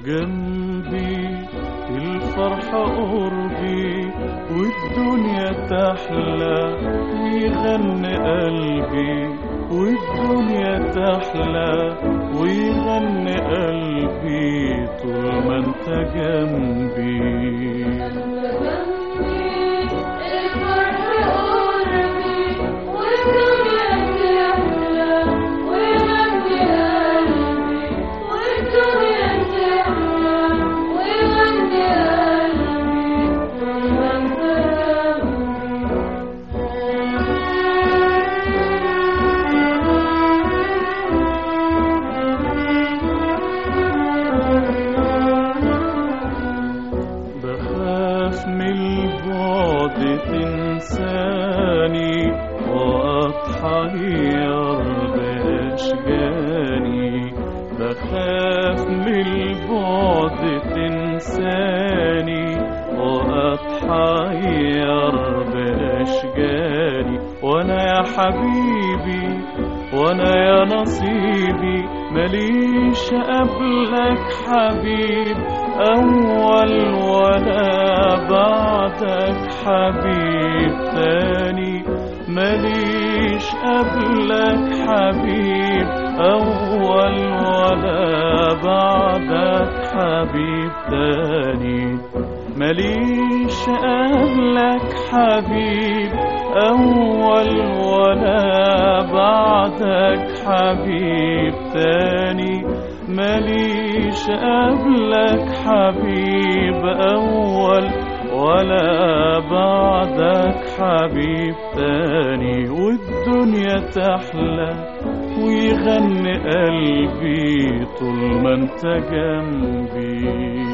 جنبي الفرح قربي والدنيا تحلى ويغني قلبي والدنيا تحلى ويغني قلبي طول ما انت جنبي بخاف من البعد تنساني وأتحير بأشجاني بخاف من البعد تنساني وأتحير بأشجاني وأنا يا حبيبي وأنا يا نصيبي مليش قبلك حبيب أول ولا بعدك حبيب تاني مليش قبلك حبيب أول ولا بعدك حبيب تاني مليش قبلك حبيب أول ولا بعدك حبيب تاني مليش قبلك حبيب أول ولا بعدك حبيب تاني والدنيا تحلى ويغني قلبي طول ما انت جنبي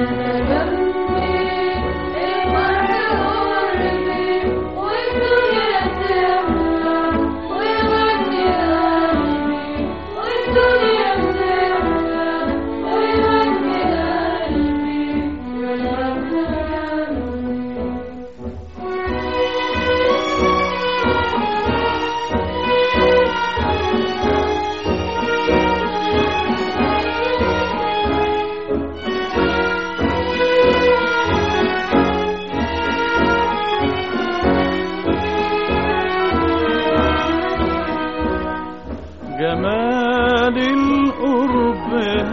جمال القرب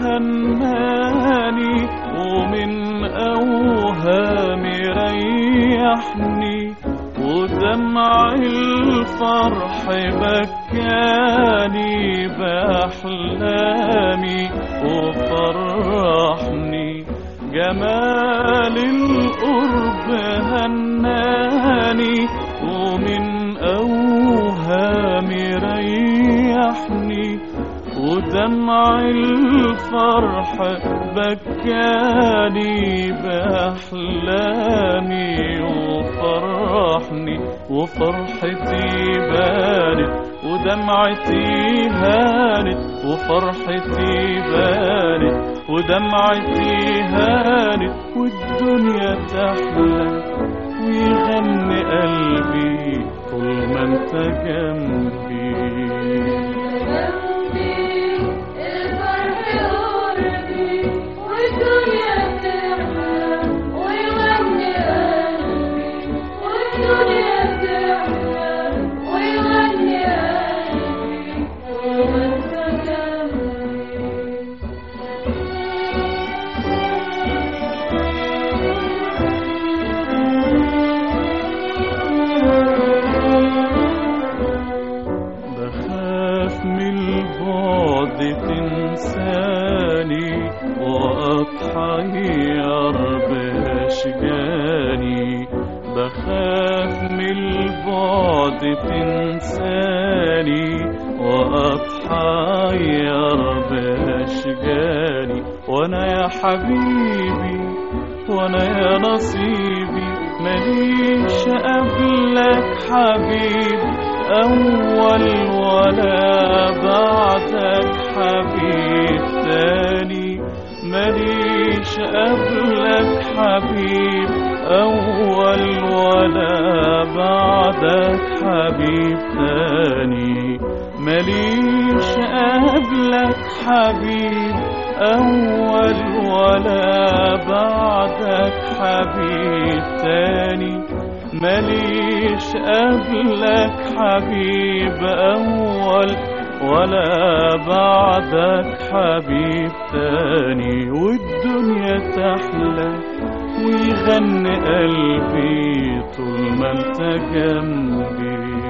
هناني ومن أوهامي ريحني ودمع الفرح بكاني بأحلامي وفرحني جمال القرب هناني ومن أوهامي ريحني ودمع الفرح بكاني بأحلامي وفرحني وفرحتي بانت ودمعتي هانت وفرحتي بانت ودمعتي هانت والدنيا تحلى ويغني قلبي طول ما انت جنبي بخاف من البعد تنساني وأتحير بأشجاني بخاف من البعد تنساني وأتحير بأشجاني وأنا يا حبيبي وأنا يا نصيبي مليش قبلك حبيب أول ولا بعدك حبيب تاني مليش قبلك حبيب أول ولا بعدك حبيب تاني مليش قبلك حبيب أول ولا بعدك حبيب تاني ماليش قبلك حبيب أول ولا بعدك حبيب تاني والدنيا تحلى ويغني قلبي طول ما انت جنبي